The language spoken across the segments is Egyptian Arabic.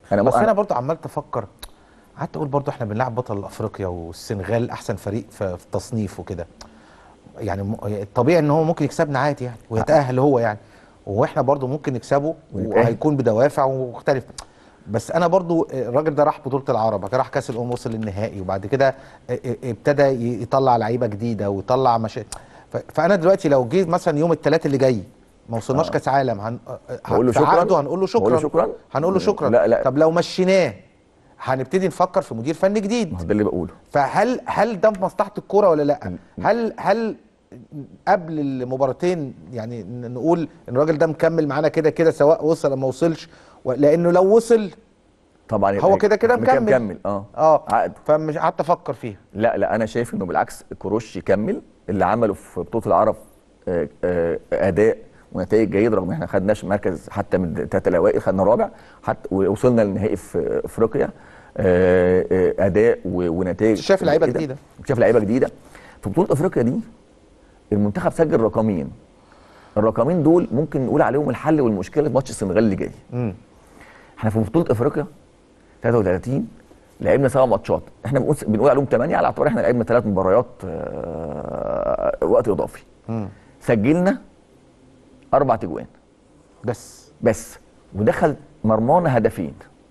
انا بس أنا- انا برضو عمال افكر قعدت اقول برضو احنا بنلعب بطل افريقيا والسنغال احسن فريق في في التصنيف وكده يعني م- الطبيعي ان هو ممكن يكسبنا عادي يعني ويتاهل هو يعني واحنا برضو ممكن نكسبه ونتأهل. وهيكون بدوافع ومختلف بس انا برضو الراجل ده راح بطوله العرب بعد كده راح كاس الامم وصل للنهائي وبعد كده ابتدى يطلع لعيبه جديده ويطلع مشا... ف- فانا دلوقتي لو جه مثلا يوم الثلاث اللي جاي ما وصلناش آه. كاس عالم هن... هقول له في شكراً؟ عقده هنقول له هقول له شكرا شكراً؟ هنقول له شكرا لا، لا. طب لو مشيناه هنبتدي نفكر في مدير فني جديد ما هو ده اللي بقوله فهل هل ده في مصلحه الكوره ولا لا هل هل قبل المباراتين يعني ن- نقول ان الراجل ده مكمل معانا كده كده سواء وصل او ما وصلش و- لانه لو وصل طبعا هو كده كده مكمل مكمل. مكمل اه اه عقده فمش قعدت افكر فيها لا لا انا شايف انه بالعكس كروش يكمل اللي عمله في بطوله العرب آه، آه، اداء ونتائج جيده رغم ان احنا ما خدناش مركز حتى من الثلاثه الاوائل خدنا رابع حتى ووصلنا للنهائي في افريقيا آه، آه، اداء و- ونتائج شايف لعيبة جيدة. جديدة. شايف لعيبه جديده في بطوله افريقيا دي المنتخب سجل رقمين الرقمين دول ممكن نقول عليهم الحل والمشكله في ماتش السنغال اللي جاي امم احنا في بطوله افريقيا 33 لعبنا سبع ماتشات احنا بنقول بنقول عليهم 8 على اعتبار احنا لعبنا ثلاث مباريات آه، وقت اضافي امم سجلنا اربع تجوان بس بس ودخل مرمانا هدفين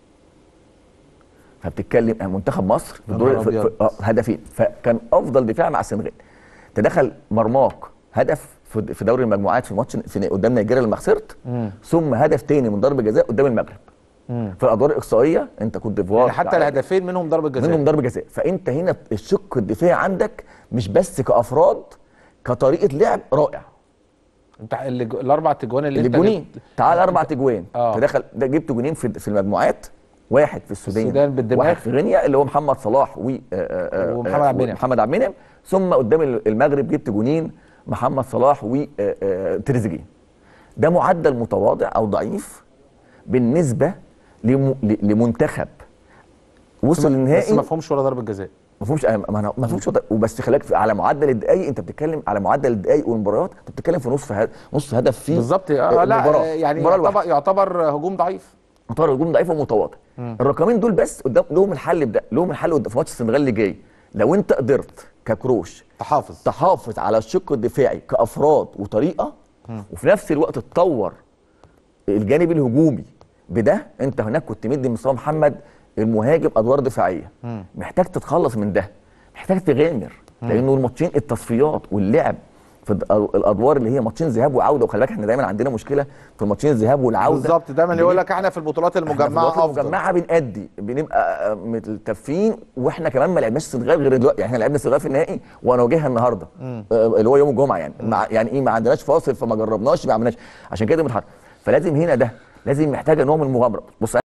فبتتكلم عن منتخب مصر في يا الدور نهار في- في- أبيض. آه، هدفين فكان افضل دفاع مع السنغال تدخل مرماك هدف في في دوري المجموعات في ماتش في قدام نيجيريا لما خسرت مم. ثم هدف تاني من ضربه جزاء قدام المغرب امم في الادوار الاقصائيه انت كنت ديفوار يعني حتى الهدفين منهم ضربه جزاء منهم ضربه جزاء فانت هنا الشق الدفاعي عندك مش بس كافراد كطريقه لعب رائع انت اللي جو- الاربع تجوان اللي انت الجونين جبت- تعال اربع تجوان آه. تدخل ده جبت جونين في في المجموعات واحد في السودان, السودان بالدماغ. واحد في غينيا اللي هو محمد صلاح و ومحمد عبد المنعم. محمد عبد المنعم ثم قدام المغرب جبت جونين محمد صلاح وتريزيجيه ده معدل متواضع او ضعيف بالنسبه لم- ل- لمنتخب وصل بس للنهائي ما فيهمش ولا ضربه جزاء ما فيهمش ما أنا- ما فيهمش وضع- وبس خلاك في- على معدل الدقايق انت بتتكلم على معدل الدقايق والمباريات انت بتتكلم في نصف هدف نص هدف في بالظبط اه لا المباراة. يعني المباراة يعتبر, الواحدة. يعتبر هجوم ضعيف مطار هجوم ضعيف ومتواضع الرقمين دول بس قدام لهم الحل بده لهم الحل قدام في ماتش السنغال اللي جاي لو انت قدرت ككروش تحافظ تحافظ على الشق الدفاعي كافراد وطريقه وفي نفس الوقت تطور الجانب الهجومي بده انت هناك كنت مدي مصطفى محمد المهاجم ادوار دفاعيه محتاج تتخلص من ده محتاج تغامر لانه الماتشين التصفيات واللعب في الد- الادوار اللي هي ماتشين ذهاب وعوده وخلي بالك احنا دايما عندنا مشكله في ماتشين الذهاب والعوده بالظبط دايما يقول لك احنا في البطولات احنا في المجمعه البطولات افضل المجمعه بنأدي بنبقى آه، متلتفين واحنا كمان ما لعبناش السنغال غير دلوقتي يعني احنا لعبنا السنغال في النهائي وانا واجهها النهارده آه، اللي هو يوم الجمعه يعني مع يعني ايه ما عندناش فاصل فما جربناش ما عملناش عشان كده بنتحرك فلازم هنا ده لازم محتاجه نوع من المغامره بص